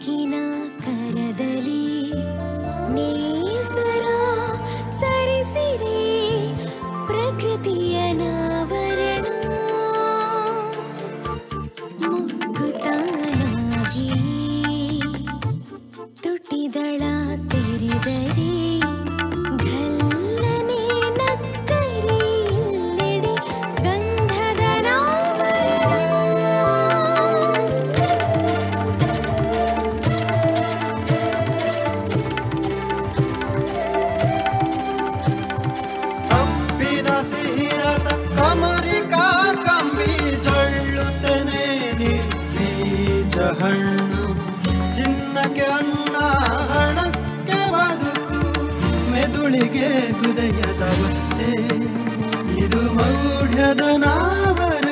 ಬೆಳಕಿನ ಕರದಲ್ಲಿ ನೇಸರ ಸರಿಸಿರೆ ಪ್ರಕೃತಿಯ ನಾವರಣ ಮುಕ್ಕುತ್ತಾನಾಗಿ ತುಟಿದಳ ತೆರೆದರೆ ಘಲ್ಲನೆ ನಕ್ಕರೆ ಎಲ್ಲೆಡೆ ಗಂಧದ ನಾವರಣ ಕಬ್ಬಿನ ಸಿಹಿರಸ ಕಮರಿಕಾ ಕಂಬಿ ಜೊಳ್ಳುತ್ತನೆ ನಿರ್ಬೀಜ ಹಣ್ಣು ಚಿನ್ನಕ್ಕೆ ಅನ್ನ ಹಣಕ್ಕೆ ಬದುಕು ಮೆದುಳಿಗೆ ಹೃದಯದ ಒತ್ತೆ ಇದು ಮೌಢ್ಯದ ನಾವರಣ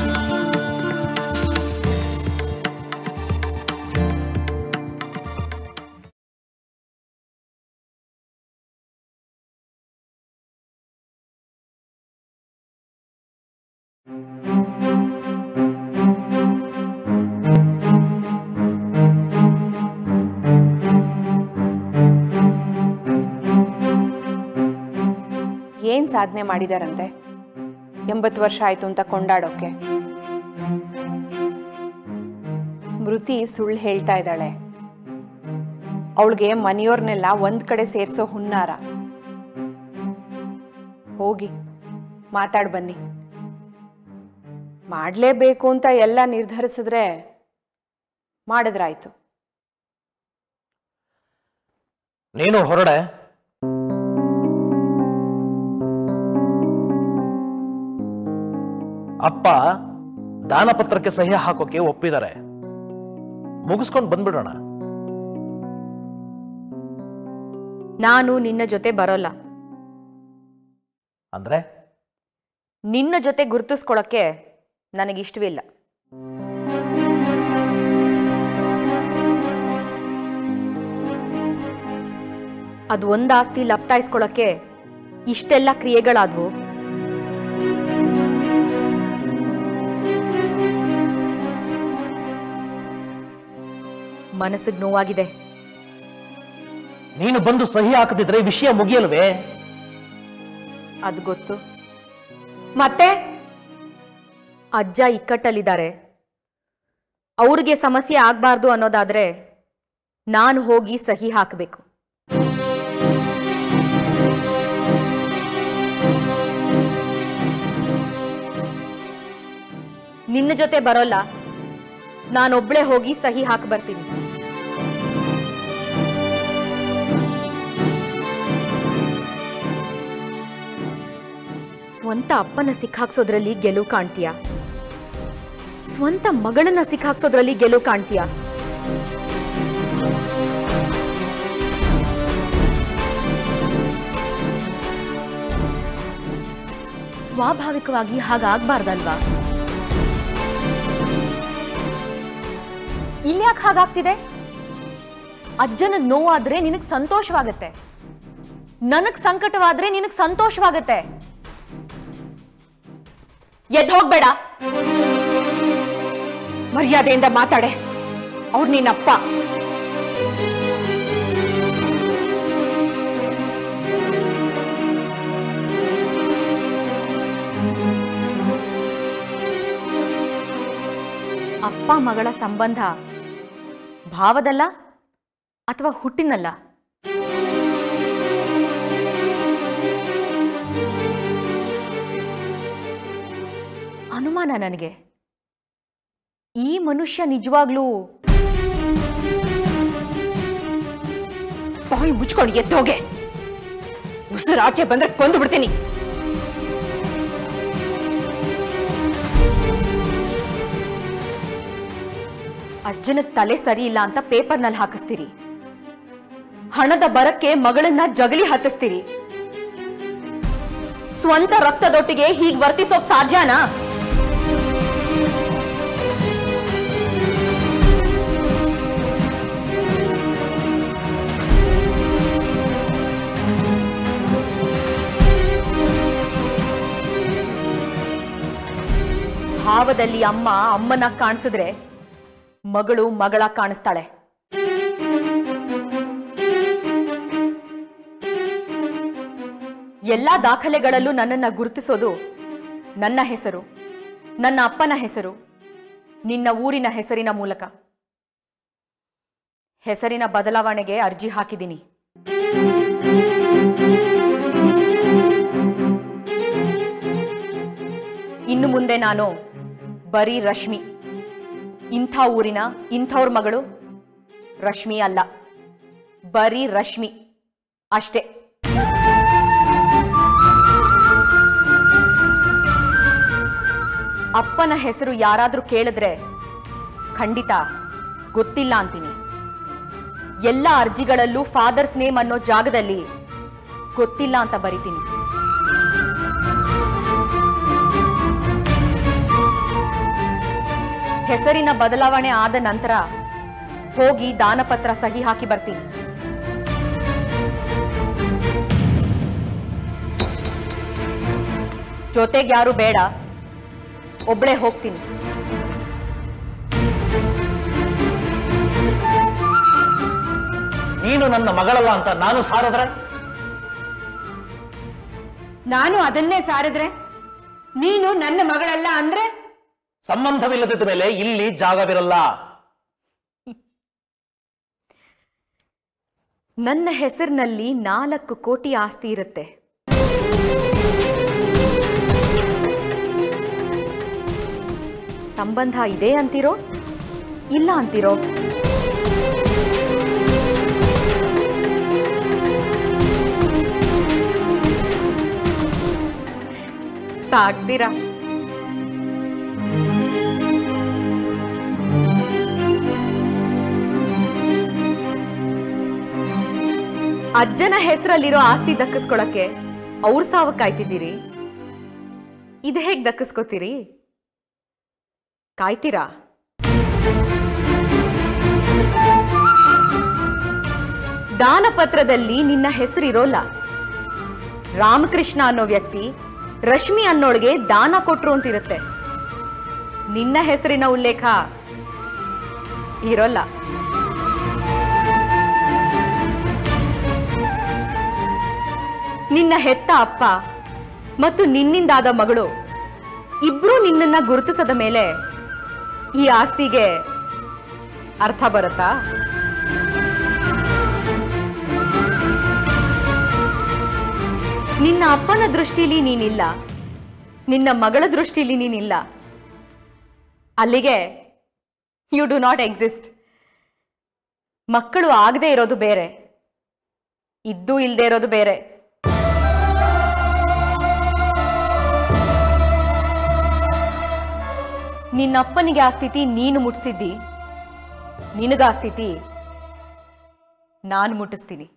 ಏನ್ ಸಾಧನೆ ಮಾಡಿದಾರಂತೆ ಎಂಬತ್ತು ವರ್ಷ ಆಯ್ತು ಅಂತ ಕೊಂಡಾಡೋಕೆ ಸ್ಮೃತಿ ಸುಳ್ಳು ಹೇಳ್ತಾ ಇದ್ದಾಳೆ ಅವಳಿಗೆ ಮನೆಯವ್ರನ್ನೆಲ್ಲ ಒಂದ್ ಕಡೆ ಸೇರ್ಸೋ ಹುನ್ನಾರ ಹೋಗಿ ಮಾತಾಡ್ ಬನ್ನಿ ಮಾಡ್ಲೇಬೇಕು ಅಂತ ಎಲ್ಲ ನಿರ್ಧರಿಸಿದ್ರೆ ಮಾಡಿದ್ರಾಯ್ತು ನೀನು ಹೊರಡೆ ಅಪ್ಪ ದಾನಪತ್ರಕ್ಕೆ ಸಹಿ ಹಾಕೋಕೆ ಒಪ್ಪಿದ್ದಾರೆ ಮುಗಿಸ್ಕೊಂಡು ಬಂದ್ಬಿಡೋಣ ನಾನು ನಿನ್ನ ಜೊತೆ ಬರೋಲ್ಲ ಅಂದ್ರೆ ನಿನ್ನ ಜೊತೆ ಗುರುತಿಸ್ಕೊಳಕ್ಕೆ ನನಗಿಷ್ಟವಿಲ್ಲ ಅದು ಒಂದ್ ಆಸ್ತಿ ಲಪ್ತಾಯಿಸ್ಕೊಳಕ್ಕೆ ಇಷ್ಟೆಲ್ಲ ಕ್ರಿಯೆಗಳಾದ್ವು ಮನಸ್ಸಿಗೆ ನೋವಾಗಿದೆ ನೀನು ಬಂದು ಸಹಿ ಹಾಕದಿದ್ರೆ ವಿಷಯ ಮುಗಿಯಲ್ವೇ ಅದು ಗೊತ್ತು ಮತ್ತೆ ಅಜ್ಜ ಇಕ್ಕಟ್ಟಲ್ಲಿದ್ದಾರೆ ಅವ್ರಿಗೆ ಸಮಸ್ಯೆ ಆಗ್ಬಾರ್ದು ಅನ್ನೋದಾದ್ರೆ ನಾನು ಹೋಗಿ ಸಹಿ ಹಾಕಬೇಕು ನಿನ್ನ ಜೊತೆ ಬರೋಲ್ಲ ನಾನೊಬ್ಳೆ ಹೋಗಿ ಸಹಿ ಹಾಕಿ ಬರ್ತೀನಿ ಸ್ವಂತ ಅಪ್ಪನ ಸಿಕ್ಕಾಕ್ಸೋದ್ರಲ್ಲಿ ಗೆಲುವು ಕಾಣ್ತೀಯ ಸ್ವಂತ ಮಗಳನ್ನ ಸಿಕ್ಕಾಕ್ಸೋದ್ರಲ್ಲಿ ಗೆಲುವು ಕಾಣ್ತೀಯ ಸ್ವಾಭಾವಿಕವಾಗಿ ಹಾಗಾಗ್ಬಾರ್ದಲ್ವಾ ಇಲ್ಯಾಕೆ ಹಾಗಾಗ್ತಿದೆ ಅಜ್ಜನಿಗೆ ನೋವಾದ್ರೆ ನಿನಗ್ ಸಂತೋಷವಾಗತ್ತೆ ನನಗ್ ಸಂಕಟವಾದ್ರೆ ನಿನಗ್ ಸಂತೋಷವಾಗತ್ತೆ ಎದ್ದು ಹೋಗ್ಬೇಡ ಮರ್ಯಾದೆಯಿಂದ ಮಾತಾಡೆ ಅವ್ರು ನಿನ್ನಪ್ಪ ಅಪ್ಪ ಮಗಳ ಸಂಬಂಧ ಭಾವದಲ್ಲ ಅಥವಾ ಹುಟ್ಟಿನಲ್ಲ ಅನುಮಾನ ನನಗೆ ಈ ಮನುಷ್ಯ ನಿಜವಾಗ್ಲೂ ಬಾಯಿ ಮುಚ್ಕೊಂಡು ಎದ್ದೋಗೆ ಉಸಿರು ಆಚೆ ಬಂದ್ರೆ ಕೊಂದು ಬಿಡ್ತೀನಿ ಅಜ್ಜನ ತಲೆ ಸರಿ ಇಲ್ಲ ಅಂತ ಪೇಪರ್ನಲ್ಲಿ ಹಾಕಿಸ್ತೀರಿ ಹಣದ ಬರಕ್ಕೆ ಮಗಳನ್ನ ಜಗಲಿ ಹತ್ತಿಸ್ತೀರಿ ಸ್ವಂತ ರಕ್ತದೊಟ್ಟಿಗೆ ಹೀಗ್ ವರ್ತಿಸೋಕ್ ಸಾಧ್ಯನಾ ಭಾವದಲ್ಲಿ ಅಮ್ಮ ಅಮ್ಮನ ಕಾಣಿಸಿದ್ರೆ ಮಗಳು ಮಗಳ ಕಾಣಿಸ್ತಾಳೆ ಎಲ್ಲಾ ದಾಖಲೆಗಳಲ್ಲೂ ನನ್ನನ್ನ ಗುರುತಿಸೋದು ನನ್ನ ಹೆಸರು ನನ್ನ ಅಪ್ಪನ ಹೆಸರು ನಿನ್ನ ಊರಿನ ಹೆಸರಿನ ಮೂಲಕ ಹೆಸರಿನ ಬದಲಾವಣೆಗೆ ಅರ್ಜಿ ಹಾಕಿದ್ದೀನಿ ಇನ್ನು ಮುಂದೆ ನಾನು ಬರೀ ರಶ್ಮಿ ಇಂಥ ಊರಿನ ಇಂಥವ್ರ ಮಗಳು ರಶ್ಮಿ ಅಲ್ಲ ಬರೀ ರಶ್ಮಿ ಅಷ್ಟೇ ಅಪ್ಪನ ಹೆಸರು ಯಾರಾದ್ರೂ ಕೇಳಿದ್ರೆ ಖಂಡಿತ ಗೊತ್ತಿಲ್ಲ ಅಂತೀನಿ ಎಲ್ಲ ಅರ್ಜಿಗಳಲ್ಲೂ ಫಾದರ್ಸ್ ನೇಮ್ ಅನ್ನೋ ಜಾಗದಲ್ಲಿ ಗೊತ್ತಿಲ್ಲ ಅಂತ ಬರಿತೀನಿ ಹೆಸರಿನ ಬದಲಾವಣೆ ಆದ ನಂತರ ಹೋಗಿ ದಾನಪತ್ರ ಸಹಿ ಹಾಕಿ ಬರ್ತೀನಿ ಜೊತೆಗೆ ಯಾರು ಬೇಡ ಒಬ್ಳೆ ಹೋಗ್ತೀನಿ ನೀನು ನನ್ನ ಮಗಳಲ್ಲ ಅಂತ ನಾನು ಸಾರಿದ್ರೆ ನಾನು ಅದನ್ನೇ ಸಾರಿದ್ರೆ ನೀನು ನನ್ನ ಮಗಳಲ್ಲ ಅಂದ್ರೆ ಸಂಬಂಧವಿಲ್ಲದಿದ್ದ ಮೇಲೆ ಇಲ್ಲಿ ಜಾಗವಿರಲ್ಲ ನನ್ನ ಹೆಸರಿನಲ್ಲಿ ನಾಲ್ಕು ಕೋಟಿ ಆಸ್ತಿ ಇರುತ್ತೆ ಸಂಬಂಧ ಇದೆ ಅಂತೀರೋ ಇಲ್ಲ ಅಂತೀರೋ ಸಾಕ್ತೀರಾ ಅಜ್ಜನ ಹೆಸರಲ್ಲಿರೋ ಆಸ್ತಿ ದಕ್ಕಿಸ್ಕೊಳಕ್ಕೆ ಅವ್ರ ಸಾವು ಕಾಯ್ತಿದ್ದೀರಿ ಇದು ಹೇಗ್ ದಕ್ಕಿಸ್ಕೋತೀರಿ ಕಾಯ್ತೀರಾ ದಾನಪತ್ರದಲ್ಲಿ ನಿನ್ನ ಹೆಸರಿರೋಲ್ಲ ರಾಮಕೃಷ್ಣ ಅನ್ನೋ ವ್ಯಕ್ತಿ ರಶ್ಮಿ ಅನ್ನೋಳ್ಗೆ ದಾನ ಕೊಟ್ರು ಅಂತಿರುತ್ತೆ ನಿನ್ನ ಹೆಸರಿನ ಉಲ್ಲೇಖ ಇರೋಲ್ಲ ನಿನ್ನ ಹೆತ್ತ ಅಪ್ಪ ಮತ್ತು ನಿನ್ನಿಂದಾದ ಮಗಳು ಇಬ್ರೂ ನಿನ್ನನ್ನ ಗುರುತಿಸದ ಮೇಲೆ ಈ ಆಸ್ತಿಗೆ ಅರ್ಥ ಬರುತ್ತಾ ನಿನ್ನ ಅಪ್ಪನ ದೃಷ್ಟಿಲಿ ನೀನಿಲ್ಲ ನಿನ್ನ ಮಗಳ ದೃಷ್ಟಿಲಿ ನೀನಿಲ್ಲ ಅಲ್ಲಿಗೆ ಯು ಡು ನಾಟ್ ಎಕ್ಸಿಸ್ಟ್ ಮಕ್ಕಳು ಆಗದೆ ಇರೋದು ಬೇರೆ ಇದ್ದು ಇಲ್ಲದೆ ಇರೋದು ಬೇರೆ ನಿನ್ನಪ್ಪನಿಗೆ ಆ ಸ್ಥಿತಿ ನೀನು ಮುಟ್ಟಿಸಿದ್ದಿ ನಿನಗ ಆ ಸ್ಥಿತಿ ನಾನು ಮುಟ್ಟಿಸ್ತೀನಿ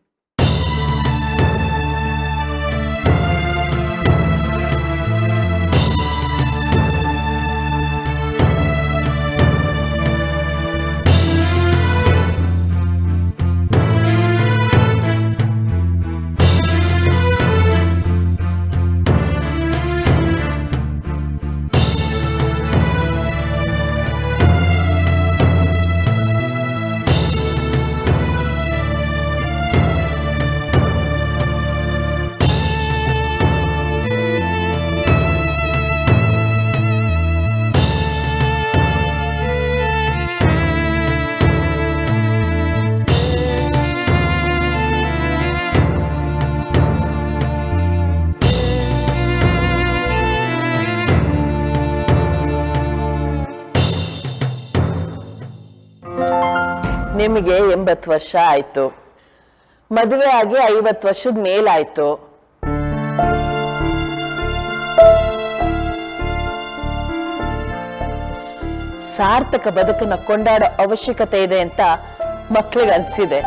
ನಿಮಗೆ ಎಂಬತ್ತು ವರ್ಷ ಆಯ್ತು ಮದುವೆ ಆಗಿ ಐವತ್ತು ವರ್ಷದ ಮೇಲಾಯ್ತು ಸಾರ್ಥಕ ಬದುಕನ್ನ ಕೊಂಡಾಡೋ ಅವಶ್ಯಕತೆ ಇದೆ ಅಂತ ಮಕ್ಳಿಗೆ ಅನ್ಸಿದೆ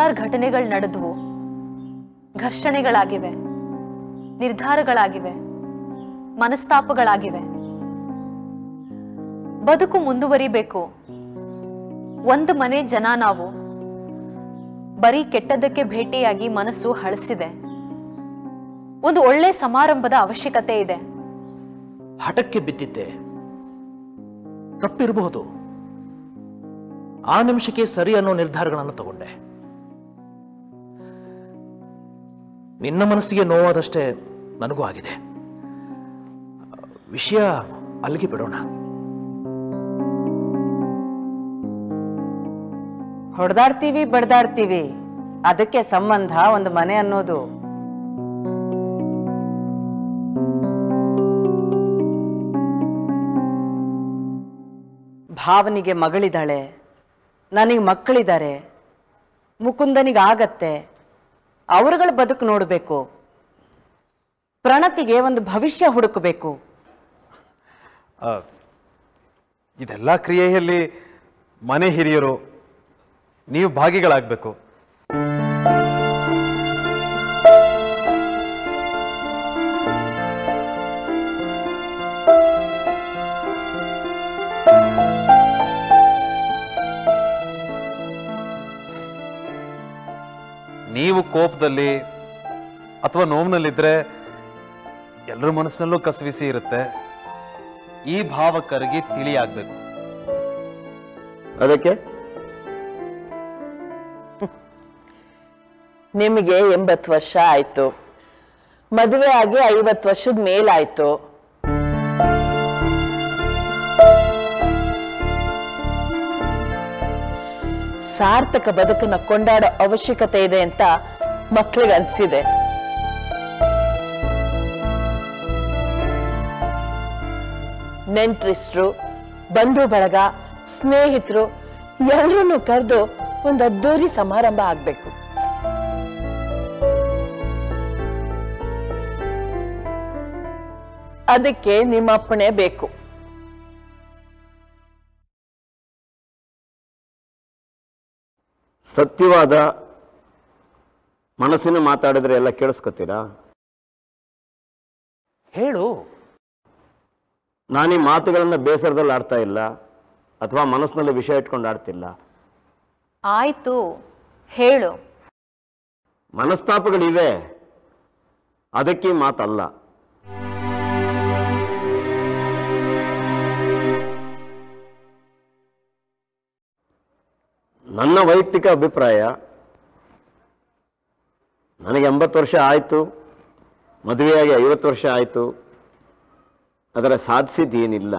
ನೂರಾರು ಘಟನೆಗಳು ನಡೆದ್ವು ಘರ್ಷಣೆಗಳಾಗಿವೆ ನಿರ್ಧಾರಗಳಾಗಿವೆ ಮನಸ್ತಾಪಗಳಾಗಿವೆ ಬದುಕು ಮುಂದುವರಿಬೇಕು ಒಂದು ಮನೆ ಜನ ನಾವು ಬರೀ ಕೆಟ್ಟದ್ದಕ್ಕೆ ಭೇಟಿಯಾಗಿ ಮನಸ್ಸು ಹಳಸಿದೆ ಒಂದು ಒಳ್ಳೆ ಸಮಾರಂಭದ ಅವಶ್ಯಕತೆ ಇದೆ ಹಠಕ್ಕೆ ಬಿದ್ದಿದ್ದೆ ತಪ್ಪಿರಬಹುದು ಆ ನಿಮಿಷಕ್ಕೆ ಸರಿ ಅನ್ನೋ ನಿರ್ಧಾರಗಳನ್ನು ತಗೊಂಡೆ ನಿನ್ನ ಮನಸ್ಸಿಗೆ ನೋವಾದಷ್ಟೇ ನನಗೂ ಆಗಿದೆ ವಿಷಯ ಅಲ್ಲಿಗೆ ಬಿಡೋಣ ಹೊಡೆದಾಡ್ತೀವಿ ಬಡ್ದಾಡ್ತೀವಿ ಅದಕ್ಕೆ ಸಂಬಂಧ ಒಂದು ಮನೆ ಅನ್ನೋದು ಭಾವನಿಗೆ ಮಗಳಿದ್ದಾಳೆ ನನಗೆ ಮಕ್ಕಳಿದ್ದಾರೆ ಮುಕುಂದನಿಗೆ ಆಗತ್ತೆ ಅವರುಗಳ ಬದುಕು ನೋಡಬೇಕು ಪ್ರಣತಿಗೆ ಒಂದು ಭವಿಷ್ಯ ಹುಡುಕಬೇಕು ಆ, ಇದೆಲ್ಲ ಕ್ರಿಯೆಯಲ್ಲಿ ಮನೆ ಹಿರಿಯರು ನೀವು ಭಾಗಿಗಳಾಗಬೇಕು ನೀವು ಕೋಪದಲ್ಲಿ ಅಥವಾ ನೋವಿನಲ್ಲಿದ್ದರೆ ಎಲ್ಲರ ಮನಸ್ಸಿನಲ್ಲೂ ಕಸವಿಸಿ ಇರುತ್ತೆ ಈ ಭಾವ ಕರಗಿ ತಿಳಿಯಾಗಬೇಕು ಅದಕ್ಕೆ ನಿಮಗೆ ಎಂಬತ್ತು ವರ್ಷ ಆಯ್ತು ಮದುವೆ ಆಗಿ ಐವತ್ತು ವರ್ಷದ ಮೇಲಾಯ್ತು ಸಾರ್ಥಕ ಬದುಕನ್ನ ಕೊಂಡಾಡೋ ಅವಶ್ಯಕತೆ ಇದೆ ಅಂತ ಮಕ್ಳಿಗೆ ಅನ್ಸಿದೆ ನೆಂಟ್ರಿಸ್ಟ್ರು ಬಂಧು ಬಳಗ ಸ್ನೇಹಿತರು ಎಲ್ಲರನ್ನು ಕರೆದು ಒಂದು ಅದ್ದೂರಿ ಸಮಾರಂಭ ಆಗ್ಬೇಕು ಅದಕ್ಕೆ ನಿಮ್ಮ ಅಪ್ಪಣೆ ಬೇಕು ಸತ್ಯವಾದ ಮನಸ್ಸಿನ ಮಾತಾಡಿದ್ರೆ ಎಲ್ಲ ಕೇಳಿಸ್ಕೊತೀರಾ ಹೇಳು ನಾನು ಈ ಮಾತುಗಳನ್ನ ಬೇಸರದಲ್ಲಿ ಆಡ್ತಾ ಇಲ್ಲ ಅಥವಾ ಮನಸ್ಸಿನಲ್ಲಿ ವಿಷಯ ಇಟ್ಕೊಂಡು ಆಡ್ತಿಲ್ಲ ಆಯ್ತು ಹೇಳು ಮನಸ್ತಾಪಗಳಿವೆ ಅದಕ್ಕೆ ಈ ಮಾತಲ್ಲ ನನ್ನ ವೈಯಕ್ತಿಕ ಅಭಿಪ್ರಾಯ ನನಗೆ ಎಂಬತ್ತು ವರ್ಷ ಆಯಿತು ಮದುವೆಯಾಗಿ ಐವತ್ತು ವರ್ಷ ಆಯಿತು ಅದರ ಸಾಧಿಸಿದ್ದೇನಿಲ್ಲ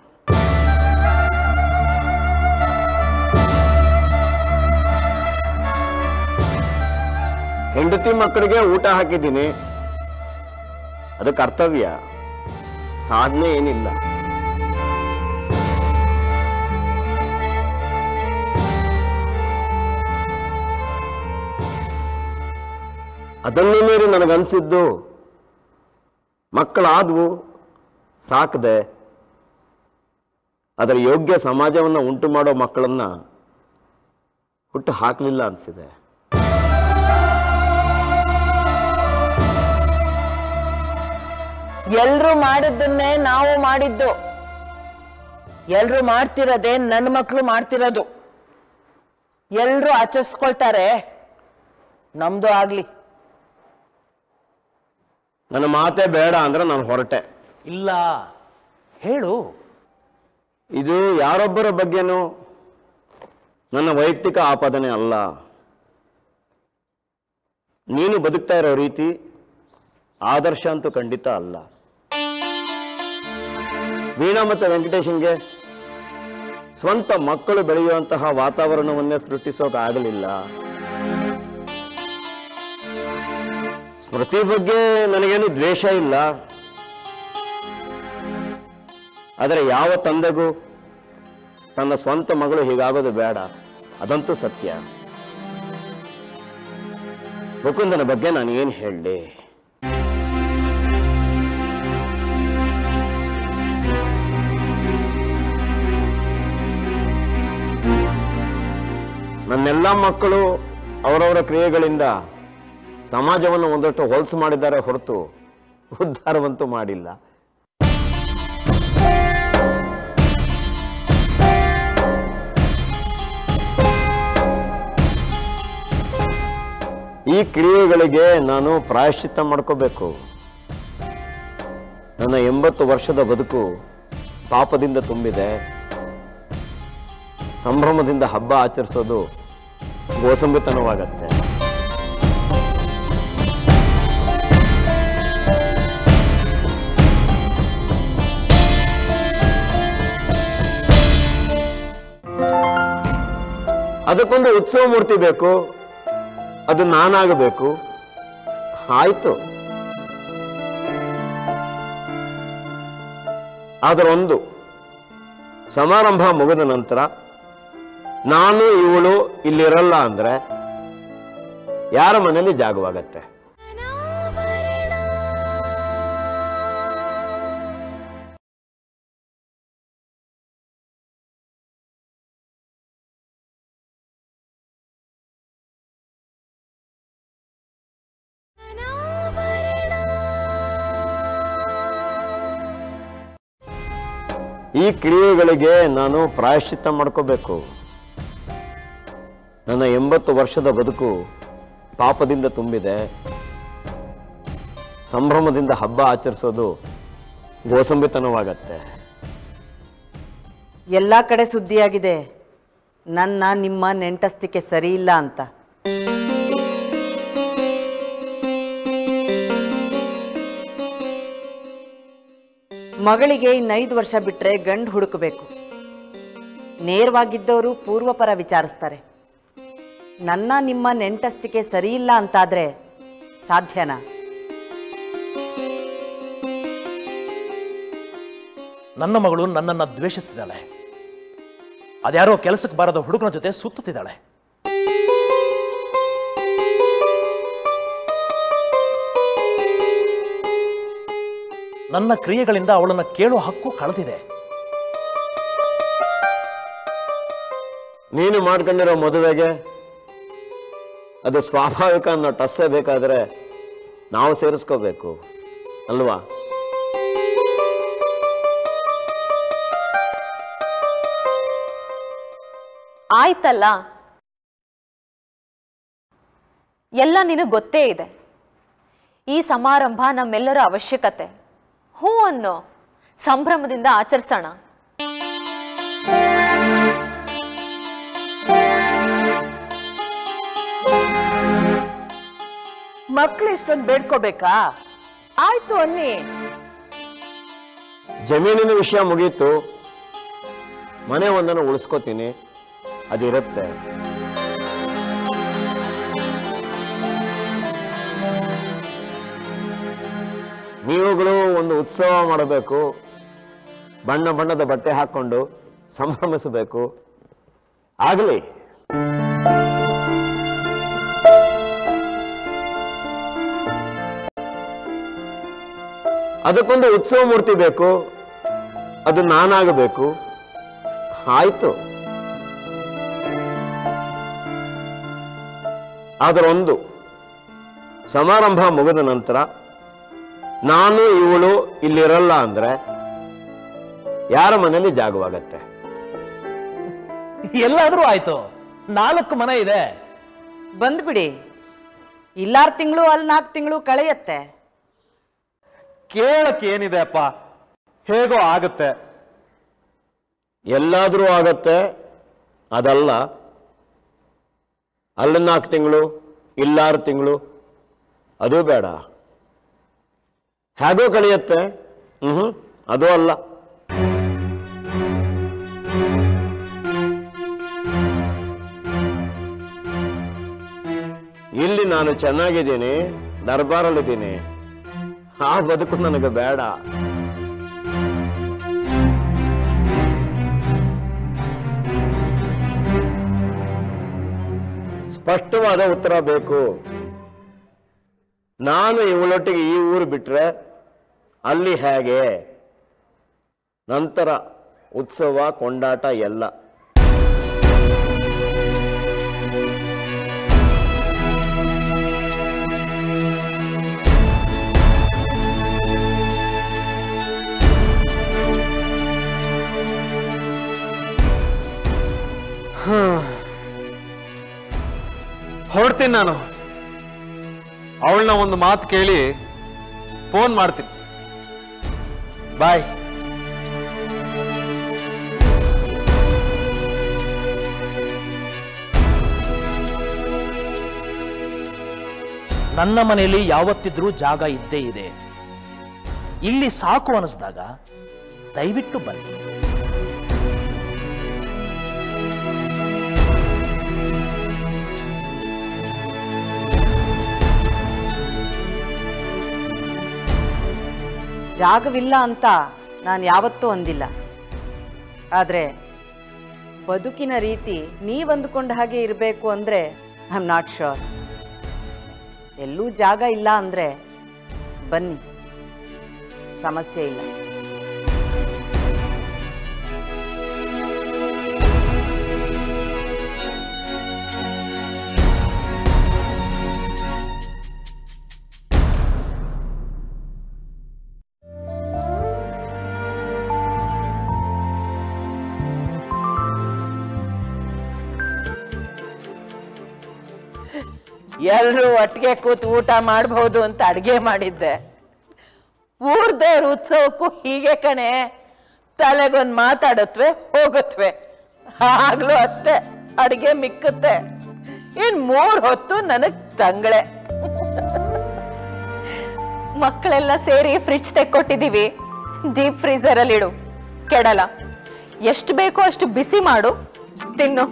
ಹೆಂಡತಿ ಮಕ್ಕಳಿಗೆ ಊಟ ಹಾಕಿದ್ದೀನಿ ಅದು ಕರ್ತವ್ಯ ಸಾಧನೆ ಏನಿಲ್ಲ ಅದನ್ನು ಮೀರಿ ನನಗನ್ಸಿದ್ದು ಮಕ್ಕಳಾದವು ಸಾಕದೆ ಅದರ ಯೋಗ್ಯ ಸಮಾಜವನ್ನು ಉಂಟು ಮಾಡೋ ಮಕ್ಕಳನ್ನ ಹುಟ್ಟು ಹಾಕಲಿಲ್ಲ ಅನಿಸಿದೆ ಎಲ್ರು ಮಾಡಿದ್ದನ್ನೇ ನಾವು ಮಾಡಿದ್ದು ಎಲ್ರು ಮಾಡ್ತಿರೋದೇ ನನ್ನ ಮಕ್ಳು ಮಾಡ್ತಿರೋದು ಎಲ್ರು ಆಚರಿಸ್ಕೊಳ್ತಾರೆ ನಮ್ದು ಆಗ್ಲಿ ನನ್ನ ಮಾತೇ ಬೇಡ ಅಂದ್ರೆ ನಾನು ಹೊರಟೆ ಇಲ್ಲ ಹೇಳು ಇದು ಯಾರೊಬ್ಬರ ಬಗ್ಗೆನೂ ನನ್ನ ವೈಯಕ್ತಿಕ ಆಪಾದನೆ ಅಲ್ಲ ನೀನು ಬದುಕ್ತಾ ಇರೋ ರೀತಿ ಆದರ್ಶ ಅಂತೂ ಖಂಡಿತ ಅಲ್ಲ ವೀಣಾ ಮತ್ತು ವೆಂಕಟೇಶನ್ಗೆ ಸ್ವಂತ ಮಕ್ಕಳು ಬೆಳೆಯುವಂತಹ ವಾತಾವರಣವನ್ನೇ ಸೃಷ್ಟಿಸೋಕಾಗಲಿಲ್ಲ ಸ್ಮೃತಿ ಬಗ್ಗೆ ನನಗೇನು ದ್ವೇಷ ಇಲ್ಲ ಆದರೆ ಯಾವ ತಂದೆಗೂ ತನ್ನ ಸ್ವಂತ ಮಗಳು ಹೀಗಾಗೋದು ಬೇಡ ಅದಂತೂ ಸತ್ಯ ಮುಕುಂದನ ಬಗ್ಗೆ ನಾನು ಏನು ಹೇಳಲಿ ನನ್ನೆಲ್ಲ ಮಕ್ಕಳು ಅವರವರ ಕ್ರಿಯೆಗಳಿಂದ ಸಮಾಜವನ್ನು ಒಂದಷ್ಟು ಹೊಲಸು ಮಾಡಿದ್ದಾರೆ ಹೊರತು ಉದ್ಧಾರವಂತೂ ಮಾಡಿಲ್ಲ ಈ ಕ್ರಿಯೆಗಳಿಗೆ ನಾನು ಪ್ರಾಯಶ್ಚಿತ್ತ ಮಾಡ್ಕೋಬೇಕು ನನ್ನ ಎಂಬತ್ತು ವರ್ಷದ ಬದುಕು ಪಾಪದಿಂದ ತುಂಬಿದೆ ಸಂಭ್ರಮದಿಂದ ಹಬ್ಬ ಆಚರಿಸೋದು ಗೋಸಂಬಿತನವಾಗತ್ತೆ ಅದಕ್ಕೊಂದು ಉತ್ಸವ ಮೂರ್ತಿ ಬೇಕು ಅದು ನಾನಾಗಬೇಕು ಆಯ್ತು ಆದರೆ ಒಂದು ಸಮಾರಂಭ ಮುಗಿದ ನಂತರ ನಾನು ಇವಳು ಇಲ್ಲಿರಲ್ಲ ಅಂದ್ರೆ ಯಾರ ಮನೆಯಲ್ಲಿ ಜಾಗವಾಗತ್ತೆ ಈ ಕ್ರಿಯೆಗಳಿಗೆ ನಾನು ಪ್ರಾಯಶ್ಚಿತ್ತ ಮಾಡ್ಕೋಬೇಕು ನನ್ನ ಎಂಬತ್ತು ವರ್ಷದ ಬದುಕು ಪಾಪದಿಂದ ತುಂಬಿದೆ ಸಂಭ್ರಮದಿಂದ ಹಬ್ಬ ಆಚರಿಸೋದು ಗೋಸಂಬಿತನವಾಗತ್ತೆ ಎಲ್ಲ ಕಡೆ ಸುದ್ದಿಯಾಗಿದೆ ನನ್ನ ನಿಮ್ಮ ನೆಂಟಸ್ತಿಕೆ ಸರಿ ಇಲ್ಲ ಅಂತ ಮಗಳಿಗೆ ಇನ್ನೈದು ವರ್ಷ ಬಿಟ್ಟರೆ ಗಂಡು ಹುಡುಕಬೇಕು ನೇರವಾಗಿದ್ದವರು ಪೂರ್ವಪರ ವಿಚಾರಿಸ್ತಾರೆ ನನ್ನ ನಿಮ್ಮ ನೆಂಟಸ್ತಿಕೆ ಸರಿ ಇಲ್ಲ ಅಂತಾದ್ರೆ ಸಾಧ್ಯನಾ ನನ್ನ ಮಗಳು ನನ್ನನ್ನು ದ್ವೇಷಿಸ್ತಿದ್ದಾಳೆ ಅದ್ಯಾರೋ ಕೆಲಸಕ್ಕೆ ಬಾರದ ಹುಡುಗನ ಜೊತೆ ಸುತ್ತುತ್ತಿದ್ದಾಳೆ ನನ್ನ ಕ್ರಿಯೆಗಳಿಂದ ಅವಳನ್ನು ಕೇಳೋ ಹಕ್ಕು ಕಳೆದಿದೆ ನೀನು ಮಾಡ್ಕೊಂಡಿರೋ ಮದುವೆಗೆ ಅದು ಸ್ವಾಭಾವಿಕ ಅನ್ನೋ ಟಸ್ಸೇ ಬೇಕಾದ್ರೆ ನಾವು ಸೇರಿಸ್ಕೋಬೇಕು ಅಲ್ವಾ ಆಯ್ತಲ್ಲ ಎಲ್ಲ ನಿನಗೆ ಗೊತ್ತೇ ಇದೆ ಈ ಸಮಾರಂಭ ನಮ್ಮೆಲ್ಲರ ಅವಶ್ಯಕತೆ ಹ್ಞೂ ಅನ್ನೋ ಸಂಭ್ರಮದಿಂದ ಆಚರಿಸೋಣ ಮಕ್ಳು ಇಷ್ಟೊಂದು ಬೇಡ್ಕೋಬೇಕಾ ಆಯ್ತು ಅನ್ನಿ ಜಮೀನಿನ ವಿಷಯ ಮುಗೀತು ಮನೆ ಒಂದನ್ನು ಉಳಿಸ್ಕೋತೀನಿ ಅದಿರುತ್ತೆ ನೀವುಗಳು ಒಂದು ಉತ್ಸವ ಮಾಡಬೇಕು ಬಣ್ಣ ಬಣ್ಣದ ಬಟ್ಟೆ ಹಾಕೊಂಡು ಸಂಭ್ರಮಿಸಬೇಕು ಆಗಲಿ ಅದಕ್ಕೊಂದು ಉತ್ಸವ ಮೂರ್ತಿ ಬೇಕು ಅದು ನಾನಾಗಬೇಕು ಆಯ್ತು ಆದರೆ ಒಂದು ಸಮಾರಂಭ ಮುಗಿದ ನಂತರ ನಾನು ಇವಳು ಇಲ್ಲಿರಲ್ಲ ಅಂದ್ರೆ ಯಾರ ಮನೆಯಲ್ಲಿ ಜಾಗವಾಗತ್ತೆ ಎಲ್ಲಾದ್ರೂ ಆಯ್ತು ನಾಲ್ಕು ಮನೆ ಇದೆ ಬಂದ್ಬಿಡಿ ಇಲ್ಲಾರು ತಿಂಗಳು ಅಲ್ಲಿ ನಾಲ್ಕು ತಿಂಗಳು ಕಳೆಯತ್ತೆ ಕೇಳಕ್ಕೆ ಏನಿದೆ ಅಪ್ಪ ಹೇಗೋ ಆಗತ್ತೆ ಎಲ್ಲಾದ್ರೂ ಆಗತ್ತೆ ಅದಲ್ಲ ಅಲ್ಲಿ ನಾಲ್ಕು ತಿಂಗಳು ಇಲ್ಲಾರು ತಿಂಗಳು ಅದು ಬೇಡ ಹೇಗೋ ಕಳೆಯತ್ತೆ ಹ್ಮ್ ಅದು ಅಲ್ಲ ಇಲ್ಲಿ ನಾನು ಚೆನ್ನಾಗಿದ್ದೀನಿ ದರ್ಬಾರಲ್ಲಿದ್ದೀನಿ ಆ ಬದುಕು ನನಗೆ ಬೇಡ ಸ್ಪಷ್ಟವಾದ ಉತ್ತರ ಬೇಕು ನಾನು ಇವಳೊಟ್ಟಿಗೆ ಈ ಊರು ಬಿಟ್ರೆ ಅಲ್ಲಿ ಹೇಗೆ ನಂತರ ಉತ್ಸವ ಕೊಂಡಾಟ ಎಲ್ಲ ಹೊರಡ್ತೀನಿ ನಾನು ಅವಳನ್ನ ಒಂದು ಮಾತು ಕೇಳಿ ಫೋನ್ ಮಾಡ್ತೀನಿ ಬಾಯ್ ನನ್ನ ಮನೆಯಲ್ಲಿ ಯಾವತ್ತಿದ್ರೂ ಜಾಗ ಇದ್ದೇ ಇದೆ ಇಲ್ಲಿ ಸಾಕು ಅನಿಸ್ದಾಗ ದಯವಿಟ್ಟು ಬನ್ನಿ ಜಾಗವಿಲ್ಲ ಅಂತ ನಾನು ಯಾವತ್ತೂ ಅಂದಿಲ್ಲ ಆದರೆ ಬದುಕಿನ ರೀತಿ ನೀವು ಅಂದುಕೊಂಡ ಹಾಗೆ ಇರಬೇಕು ಅಂದರೆ ಐ ಆಮ್ ನಾಟ್ ಶೋರ್ ಎಲ್ಲೂ ಜಾಗ ಇಲ್ಲ ಅಂದರೆ ಬನ್ನಿ ಸಮಸ್ಯೆ ಇಲ್ಲ ಎಲ್ರೂ ಒಟ್ಟಿಗೆ ಕೂತು ಊಟ ಮಾಡ್ಬೋದು ಅಂತ ಅಡ್ಗೆ ಮಾಡಿದ್ದೆ ಊರ್ದೇವ್ರ ಉತ್ಸವಕ್ಕೂ ಹೀಗೆ ಕಣೆ ತಲೆಗೊಂದು ಮಾತಾಡತ್ವೆ ಹೋಗತ್ವೆ ಆಗ್ಲೂ ಅಷ್ಟೇ ಅಡ್ಗೆ ಮಿಕ್ಕತ್ತೆ ಇನ್ ಮೂರ್ ಹೊತ್ತು ನನಗ್ ತಂgle ಮಕ್ಕಳೆಲ್ಲ ಸೇರಿ ಫ್ರಿಡ್ಜ್ ತೆಕ್ಕೊಟ್ಟಿದೀವಿ ಡೀಪ್ ಫ್ರೀಸರ್ ಅಲ್ಲಿ ಇಡು ಕೆಡಲ್ಲ ಎಷ್ಟು ಬೇಕೋ ಅಷ್ಟು ಬಿಸಿ ಮಾಡು ತಿನ್ನು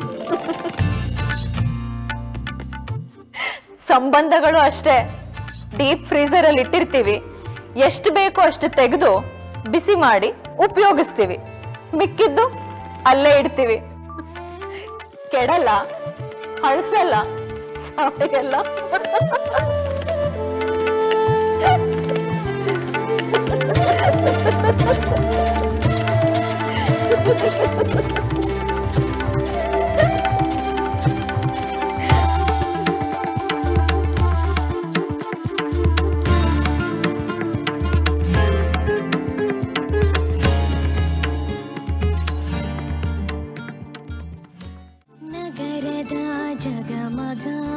ಸಂಬಂಧಗಳು ಅಷ್ಟೇ ಡೀಪ್ ಫ್ರೀಸರ್ ಅಲ್ಲಿ ಇಟ್ಟಿರ್ತೀವಿ ಎಷ್ಟು ಬೇಕೋ ಅಷ್ಟು ತೆಗೆದು ಬಿಸಿ ಮಾಡಿ ಉಪಯೋಗಿಸ್ತೀವಿ ಮಿಕ್ಕಿದ್ದು ಅಲ್ಲೇ ಇಡ್ತೀವಿ ಕೆಡಲ್ಲ ಹಳಸಲ್ಲ ಸಾಯಲ್ಲ ನಗರದ ಜಗಮಗ